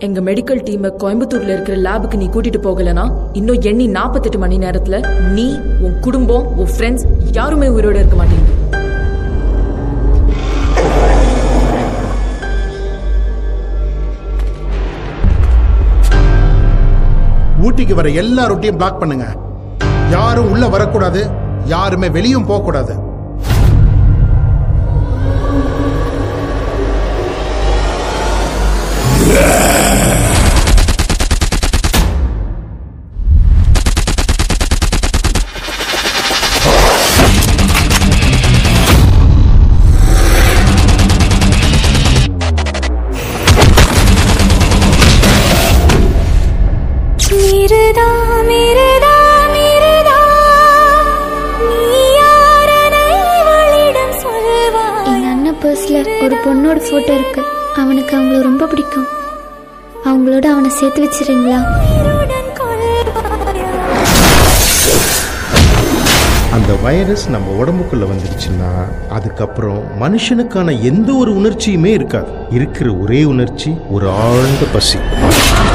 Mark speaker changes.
Speaker 1: எங்க மெடிக்கல் டீமை கோயம்புத்தூர்ல இருக்கிற லேபுக்கு நீ கூட்டிட்டு போகலனா இன்னும் எண்ணி நாற்பத்தெட்டு மணி நேரத்துல நீ உன் குடும்பம் உன் ஃப்ரெண்ட்ஸ் யாருமே உயிரோட இருக்க மாட்டீங்க
Speaker 2: ஊட்டிக்கு வர எல்லா ரூட்டையும் பிளாக் பண்ணுங்க யாரும் உள்ள வரக்கூடாது யாருமே வெளியும் போக கூடாது
Speaker 3: மிருதா மிருதா மிருதா நீ யாரனை இவளிடம் சொல்வாய்
Speaker 4: எங்க அண்ணன் பர்ஸ்ல ஒரு பொண்ணோட போட்டோ இருக்கு அவனுக்கு அவங்கள ரொம்ப பிடிக்கும் அவங்களோட அவனை சேர்த்து வச்சிடுறீங்களா
Speaker 3: உயிருடன் கொள்வாயா
Speaker 5: அந்த வைரஸ் நம்ம உடம்புக்குள்ள வந்துருச்சுன்னா அதுக்கப்புறம் மனுஷனுக்கான எந்த ஒரு உணர்ச்சியுமே இருக்காது இருக்கிற ஒரே உணர்ச்சி ஒரு ஆழ்ந்த பசி